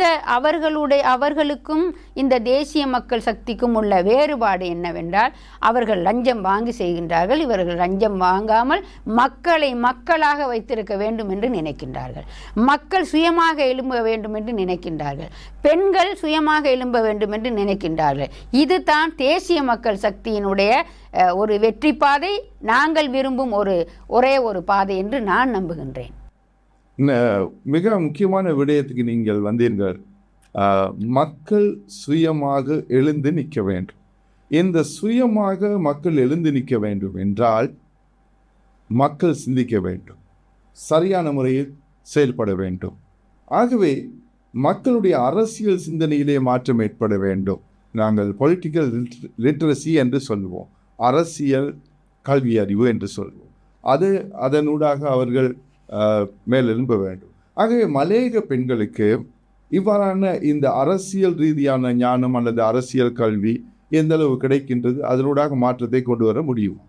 அவர்களுடைய அவர்களுக்கும் இந்த தேசிய மக்கள் சக்திக்கும் உள்ள வேறுபாடு என்னவென்றால் அவர்கள் லஞ்சம் வாங்கி செய்கின்றார்கள் இவர்கள் லஞ்சம் வாங்காமல் மக்களை மக்களாக வைத்திருக்க வேண்டும் என்று நினைக்கின்றார்கள் மக்கள் சுயமாக எழும்ப வேண்டும் என்று நினைக்கின்றார்கள் பெண்கள் சுயமாக எழும்ப வேண்டும் என்று நினைக்கின்றார்கள் இதுதான் தேசிய மக்கள் சக்தியினுடைய அஹ், ஒரு வெற்றி பாதை நாங்கள் விரும்பும் ஒரு ஒரே ஒரு பாதை என்று நான் நம்புகின்றேன் ந- மிக முக்கியமான விடயத்துக்கு நீங்கள் வந்தீர்கள் ஆஹ், மக்கள் சுயமாக எழுந்து நிற்க வேண்டும் இந்த சுயமாக மக்கள் எழுந்து நிற்க வேண்டும் என்றால் மக்கள் சிந்திக்க வேண்டும் சரியான முறையில் செயல்பட வேண்டும் ஆகவே மக்களுடைய அரசியல் சிந்தனையிலே மாற்றம் ஏற்பட வேண்டும் நாங்கள் பொலிட்டிக்கல் லிட்ரஸி என்று சொல்லுவோம் அரசியல் கல்வி அறிவு என்று சொல்லுவோம் அது அதனூடாக அவர்கள் ஆஹ், மேலெழும்ப வேண்டும் ஆகவே மலையக பெண்களுக்கு இவ்வாறான இந்த அரசியல் ரீதியான ஞானம் அல்லது அரசியல் கல்வி எந்த அளவு கிடைக்கின்றது அதனூடாக மாற்றத்தை கொண்டு வர முடியும்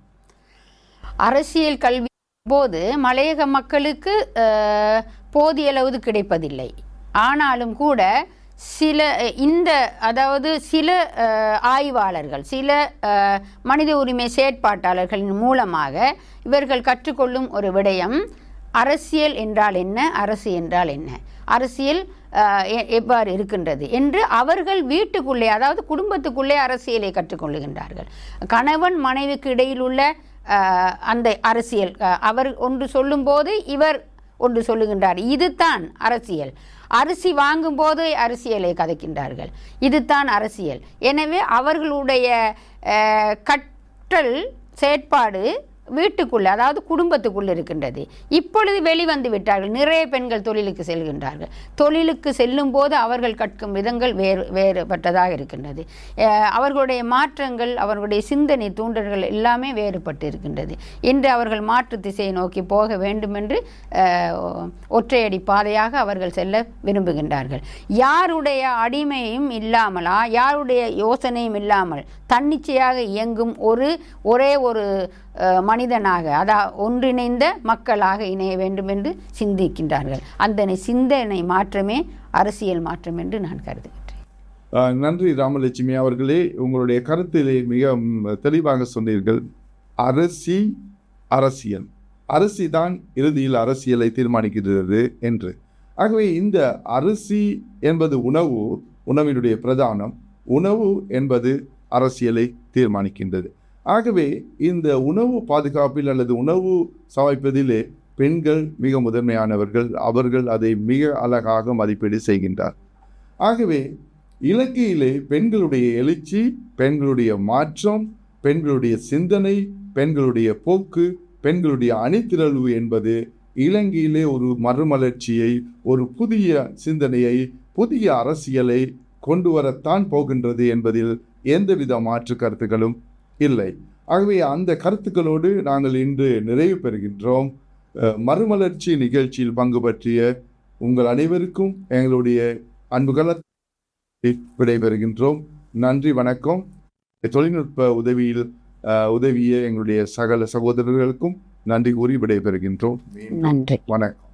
அரசியல் கல்வி போது மலையக மக்களுக்கு அஹ், போதிய அளவு கிடைப்பதில்லை ஆனாலும் கூட சில அஹ், இந்த அதாவது சில அஹ், ஆய்வாளர்கள் சில அஹ், மனித உரிமை செயற்பாட்டாளர்களின் மூலமாக இவர்கள் கற்றுக்கொள்ளும் ஒரு விடயம் அரசியல் என்றால் என்ன அரசு என்றால் என்ன அரசியல் அஹ், எ- எவ்வாறு இருக்கின்றது என்று அவர்கள் வீட்டுக்குள்ளே அதாவது குடும்பத்துக்குள்ளே அரசியலை கற்றுக்கொள்ளுகின்றார்கள் கணவன் மனைவிக்கு இடையில் உள்ள அஹ், அந்த அரசியல் அஹ், அவர் ஒன்று சொல்லும்போது இவர் ஒன்று சொல்லுகின்றார் இதுதான் அரசியல் அரிசி வாங்கும்போது அரசியலை கதைக்கின்றார்கள் இதுதான் அரசியல் எனவே அவர்களுடைய அஹ், கற்றல் செயற்பாடு வீட்டுக்குள்ள அதாவது குடும்பத்துக்குள்ள இருக்கின்றது இப்பொழுது வெளிவந்து விட்டார்கள் நிறைய பெண்கள் தொழிலுக்கு செல்கின்றார்கள் தொழிலுக்கு செல்லும் போது அவர்கள் கற்கும் விதங்கள் வேறு வேறுபட்டதாக இருக்கின்றது அஹ் அவர்களுடைய மாற்றங்கள் அவர்களுடைய சிந்தனை தூண்டல்கள் எல்லாமே வேறுபட்டு இருக்கின்றது இன்று அவர்கள் மாற்று திசையை நோக்கி போக வேண்டும் என்று அஹ், ஒற்றையடி பாதையாக அவர்கள் செல்ல விரும்புகின்றார்கள் யாருடைய அடிமையும் இல்லாமலா யாருடைய யோசனையும் இல்லாமல் தன்னிச்சையாக இயங்கும் ஒரு ஒரே ஒரு அஹ், மனிதனாக அதா ஒன்றிணைந்த மக்களாக இணைய வேண்டும் என்று சிந்திக்கின்றார்கள் அந்த சிந்தனை மாற்றமே அரசியல் மாற்றம் என்று நான் கருதுகின்றேன் ஆஹ் நன்றி ராமலட்சுமி அவர்களே உங்களுடைய கருத்திலே மிக ம், தெளிவாக சொன்னீர்கள் அரசி அரசியல் அரிசி தான் இறுதியில் அரசியலை தீர்மானிக்கிறது என்று ஆகவே இந்த அரிசி என்பது உணவு உணவினுடைய பிரதானம் உணவு என்பது அரசியலை தீர்மானிக்கின்றது ஆகவே இந்த உணவு பாதுகாப்பில் அல்லது உணவு சமைப்பதிலே பெண்கள் மிக முதன்மையானவர்கள் அவர்கள் அதை மிக அழகாக மதிப்பீடு செய்கின்றார் ஆகவே இலங்கையிலே பெண்களுடைய எழுச்சி பெண்களுடைய மாற்றம் பெண்களுடைய சிந்தனை பெண்களுடைய போக்கு பெண்களுடைய அணிதிரள்வு என்பது இலங்கையிலே ஒரு மறுமலர்ச்சியை ஒரு புதிய சிந்தனையை புதிய அரசியலை கொண்டு வரத்தான் போகின்றது என்பதில் எந்தவித மாற்று கருத்துக்களும் இல்லை ஆகவே அந்த கருத்துக்களோடு நாங்கள் இன்று நிறைவு பெறுகின்றோம் அஹ், மறுமலர்ச்சி நிகழ்ச்சியில் பங்கு பற்றிய உங்கள் அனைவருக்கும் எங்களுடைய அன்புகள விடைபெறுகின்றோம் நன்றி வணக்கம் தொழில்நுட்ப உதவியில் அஹ், உதவிய எங்களுடைய சகல சகோதரர்களுக்கும் நன்றி கூறி விடைபெறுகின்றோம் நன்றி வணக்கம்